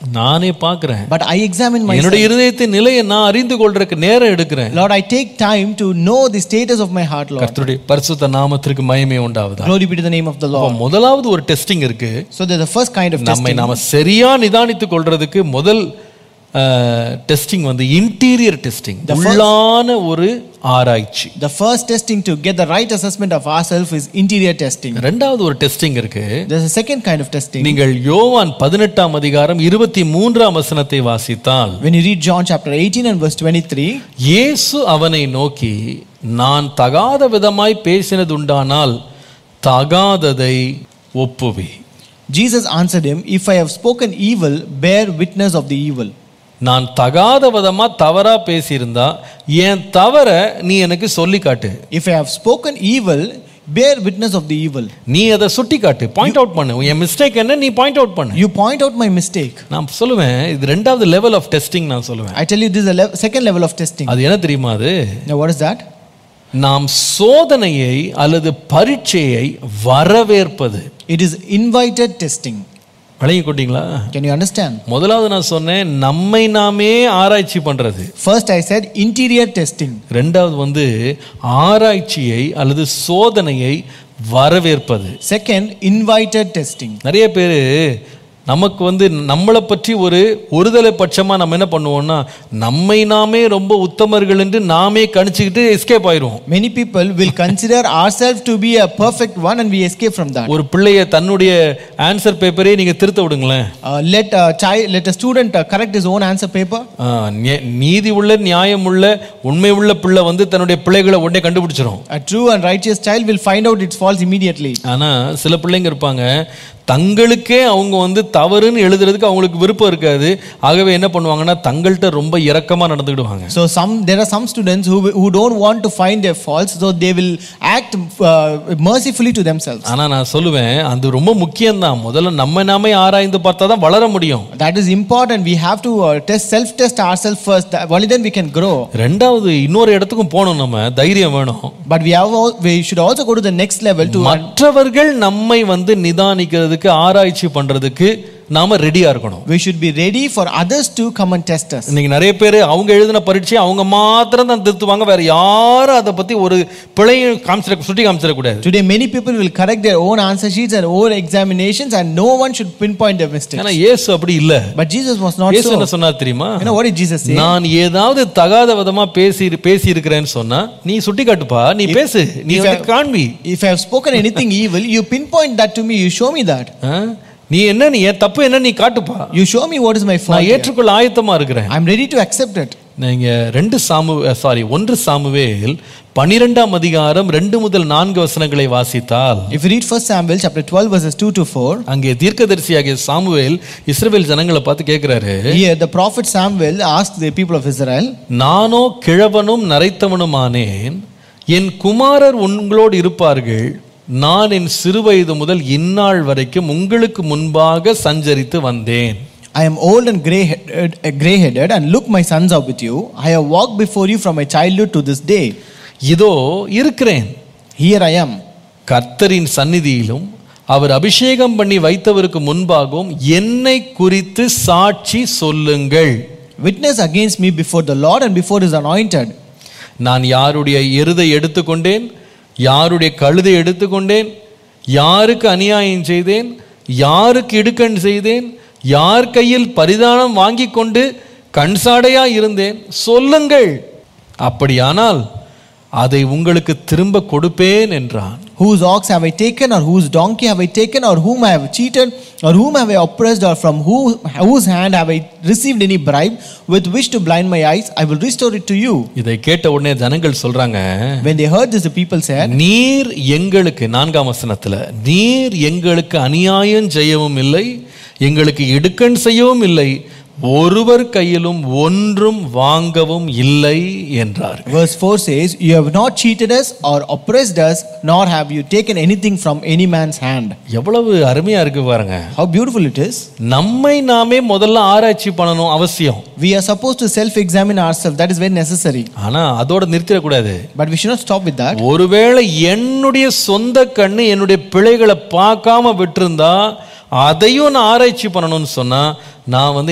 நானே பார்க்கிறேன் but I examine myself. என்னுடைய இருதயத்தின் நிலையை நான் அறிந்து கொள்றதுக்கு நேரம் எடுக்கிறேன் Lord, I take time to know the status of my heart, Lord. கர்த்தருடைய பரிசுத்த நாமத்திற்கு மயமே உண்டாவதா Glory be to the name of the அப்ப Lord. முதலாவது ஒரு டெஸ்டிங் இருக்கு So there's the first kind of நம்மை testing. நாம சரியா நிதானித்துக் கொள்றதுக்கு முதல் டெஸ்டிங் வந்து இன்டீரியர் டெஸ்டிங் உள்ளான ஒரு ஆராய்ச்சி The first testing to get the right assessment of ourselves is interior testing. ரெண்டாவது ஒரு டெஸ்டிங் இருக்கு There's a second kind of testing. நீங்கள் யோவான் பதினெட்டாம் அதிகாரம் இருபத்தி மூன்றாம் வசனத்தை வாசித்தால் When you read John chapter 18 and verse 23, இயேசு அவனை நோக்கி நான் தகாத விதமாய் பேசினதுண்டானால் தகாததை ஒப்புவி Jesus answered him, If I have spoken evil, bear witness of the evil. நான் தகாத விதமா தவறா பேசியிருந்தா என் தவற நீ எனக்கு சொல்லி காட்டு If I have spoken evil, bear witness of the evil. நீ அதை சுட்டி காட்டு பாயிண்ட் அவுட் பண்ணு என் மிஸ்டேக் என்ன நீ பாயிண்ட் அவுட் பண்ணு You point out my mistake. நான் சொல்லுவேன் இது ரெண்டாவது லெவல் ஆஃப் டெஸ்டிங் நான் சொல்லுவேன் I tell you, this is a lev- second level of testing. அது என்ன தெரியுமா அது Now, what is that? நாம் சோதனையை அல்லது பரீட்சையை வரவேற்பது It is invited testing. விளங்கி கொண்டீங்களா Can you understand? முதலாவது நான் சொன்னேன் நம்மை நாமே ஆராய்ச்சி பண்றது First, I said interior testing. ரெண்டாவது வந்து ஆராய்ச்சியை அல்லது சோதனையை வரவேற்பது Second, invited testing. நிறைய பேர் நமக்கு வந்து நம்மளை பற்றி ஒரு ஒருதலை பட்சமாக நம்ம என்ன பண்ணுவோம்னா நம்மை நாமே ரொம்ப உத்தமர்கள் என்று நாமே கணிச்சுக்கிட்டு எஸ்கேப் ஆயிடுவோம் Many people will consider ourselves to be a perfect one and we escape from that. ஒரு பிள்ளைய தன்னுடைய ஆன்சர் பேப்பரே நீங்கள் திருத்த விடுங்களேன் Uh, let a child, let a student uh, correct his own answer paper. ஆ, நி- நீதி உள்ள நியாயம் உள்ள உண்மை உள்ள பிள்ளை வந்து தன்னுடைய பிள்ளைகளை உடனே கண்டுபிடிச்சிரும் A true and righteous child will find out its faults immediately. ஆனா சில பிள்ளைங்க இருப்பாங்க தங்களுக்கே அவங்க வந்து தவறுன்னு எழுதுறதுக்கு அவங்களுக்கு விருப்பம் இருக்காது ஆகவே என்ன பண்ணுவாங்கன்னா தங்கள்கிட்ட ரொம்ப இரக்கமா நடந்துக்கிடுவாங்க So some there are some students who who don't want to find their faults, so they will act uh, mercifully to themselves. ஆனா நான் சொல்லுவேன் அது ரொம்ப முக்கியம்தான் முதல்ல நம்ம நாமே ஆராய்ந்து பார்த்தா தான் வளர முடியும் That is important. We have to uh, test self test ourselves first. That- Only then we can grow. ரெண்டாவது இன்னொரு இடத்துக்கும் போகணும் நம்ம தைரியம் வேணும் But we have al- we should also go to the next level to மற்றவர்கள் நம்மை வந்து நிதானிக்கிறதுக்கு ஆராய்ச்சி பண்றதுக்கு நாம ரெடியா இருக்கணும் we should be ready for others to come and test us. இன்னைக்கு நிறைய பேர் அவங்க எழுதின பரீட்சை அவங்க மாத்திரம் தான் திருத்துவாங்க வேற யாரும் அதை பத்தி ஒரு பிழையும் காமிச்சிட சுட்டி காமிச்சிடக்கூடாது Today, many people will correct their own answer sheets and own examinations, and no one should pinpoint their mistakes. ஆனா இயேசு அப்படி இல்ல But Jesus was not இயேசு so. என்ன சொன்னார் தெரியுமா You know what did Jesus say? நான் ஏதாவது தகாத விதமா பேசி பேசி இருக்கிறேன்னு சொன்னா நீ சுட்டி காட்டுப்பா நீ பேசு நீ if வந்து I- காண்பி If I have spoken anything evil, you pinpoint that to me. You show me that. ஆ? நீ என்ன நீ என் தப்பு என்ன நீ காட்டுப்பா You show me what is my fault. நான் here. ஏற்றுக்கொள்ள ஆயத்தமா இருக்கிறேன் I'm ready to accept it. நீங்க ரெண்டு சாமு சாரி ஒன்று சாமுவேல் பனிரெண்டாம் அதிகாரம் ரெண்டு முதல் நான்கு வசனங்களை வாசித்தால் If you read 1 Samuel chapter 12 verses 2 to 4, அங்கே தீர்க்கதரிசியாகிய சாமுவேல் இஸ்ரவேல் ஜனங்களை பார்த்து கேட்கிறாரு here the prophet Samuel asked the people of Israel, நானோ கிழவனும் நரைத்தவனுமானேன் என் குமாரர் உங்களோடு இருப்பார்கள் நான் என் சிறுவயது முதல் இந்நாள் வரைக்கும் உங்களுக்கு முன்பாக சஞ்சரித்து வந்தேன் I am old and gray-headed, gray-headed and look my sons are with you. I have walked before you from my childhood to this day. இதோ இருக்கிறேன் Here I am. கர்த்தரின் சந்நிதியிலும் அவர் அபிஷேகம் பண்ணி வைத்தவருக்கு முன்பாகவும் என்னை குறித்து சாட்சி சொல்லுங்கள் Witness against me before the Lord and before his anointed. நான் யாருடைய எருதை எடுத்துக்கொண்டேன் யாருடைய கழுதை எடுத்துக்கொண்டேன் யாருக்கு அநியாயம் செய்தேன் யாருக்கு இடுக்கண் செய்தேன் யார் கையில் பரிதானம் வாங்கி கொண்டு கண்சாடையா இருந்தேன் சொல்லுங்கள் அப்படியானால் அதை உங்களுக்கு திரும்ப கொடுப்பேன் என்றான் Whose ox have I taken, or whose donkey have I taken, or whom I have cheated, or whom have I oppressed, or from who, whose hand have I received any bribe with which to blind my eyes? I will restore it to you. இதை கேட்ட உடனே ஜனங்கள் சொல்றாங்க When they heard this, the people said, நீர் எங்களுக்கு நான்காம் வசனத்துல நீர் எங்களுக்கு அநியாயம் செய்யவும் இல்லை எங்களுக்கு இடுக்கண் செய்யவும் இல்லை ஒருவர் கையிலும் ஒன்றும் வாங்கவும் இல்லை என்றார் Verse 4 says, You have not cheated us or oppressed us, nor have you taken anything from any man's hand. எவ்வளவு அருமையா இருக்கு பாருங்க How beautiful it is. நம்மை நாமே முதல்ல ஆராய்ச்சி பண்ணணும் அவசியம் We are supposed to self examine ourselves. That is very necessary. ஆனா அதோட நிறுத்திடக்கூடாது But we should not stop with that. ஒருவேளை என்னுடைய சொந்த கண்ணு என்னுடைய பிழைகளை பார்க்காம விட்டிருந்தா அதையும் நான் ஆராய்ச்சி பண்ணணும்னு சொன்னா நான் வந்து